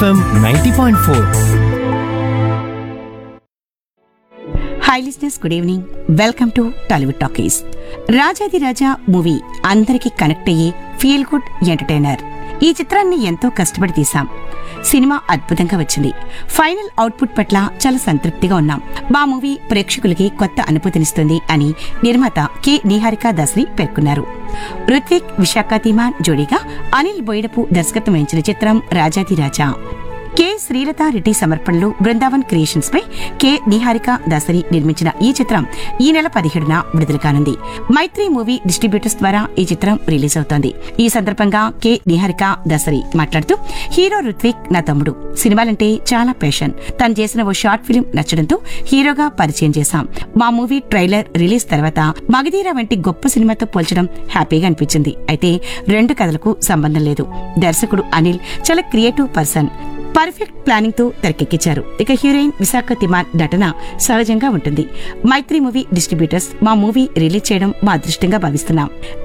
FM ninety point four hi listeners good evening welcome to Tollywood talkies Rajadhi Raja movie అందరికీ connect అయ్యే feel good entertainer ఈ చిత్రాన్ని ఎంతో కష్టపడి తీశాం సినిమా అద్భుతంగా వచ్చింది ఫైనల్ అవుట్పుట్ పట్ల చాలా సంతృప్తిగా ఉన్నాం మా మూవీ ప్రేక్షకులకి కొత్త అనుభూతినిస్తుంది అని నిర్మాత కె నిహారిక దాస్రి పేర్కొన్నారు రుత్విక్ విశాఖ తీమాన్ జోడీగా అనిల్ బోయిడపు దర్శకత్వం వహించిన చిత్రం రాజాది రాజా కె శ్రీలత రెడ్డి సమర్పణలో బృందావన్ క్రియేషన్స్ పై కె నిహారిక దాసరి నిర్మించిన ఈ చిత్రం ఈ నెల పదిహేడున విడుదల కానుంది మైత్రి మూవీ డిస్ట్రిబ్యూటర్స్ ద్వారా ఈ చిత్రం రిలీజ్ అవుతోంది ఈ సందర్భంగా కె నిహారిక దాసరి మాట్లాడుతూ హీరో రుత్విక్ నా తమ్ముడు సినిమాలంటే చాలా పేషన్ తను చేసిన ఓ షార్ట్ ఫిల్మ్ నచ్చడంతో హీరోగా పరిచయం చేశాం మా మూవీ ట్రైలర్ రిలీజ్ తర్వాత మగధీర వంటి గొప్ప సినిమాతో పోల్చడం హ్యాపీగా అనిపించింది అయితే రెండు కథలకు సంబంధం లేదు దర్శకుడు అనిల్ చాలా క్రియేటివ్ పర్సన్ పర్ఫెక్ట్ ప్లానింగ్ తో తెరకెక్కించారు ఇక హీరోయిన్ విశాఖ తిమాన్ నటన సహజంగా ఉంటుంది మైత్రి మూవీ డిస్ట్రిబ్యూటర్స్ మా మూవీ రిలీజ్ చేయడం మా అదృష్టంగా భావిస్తున్నాం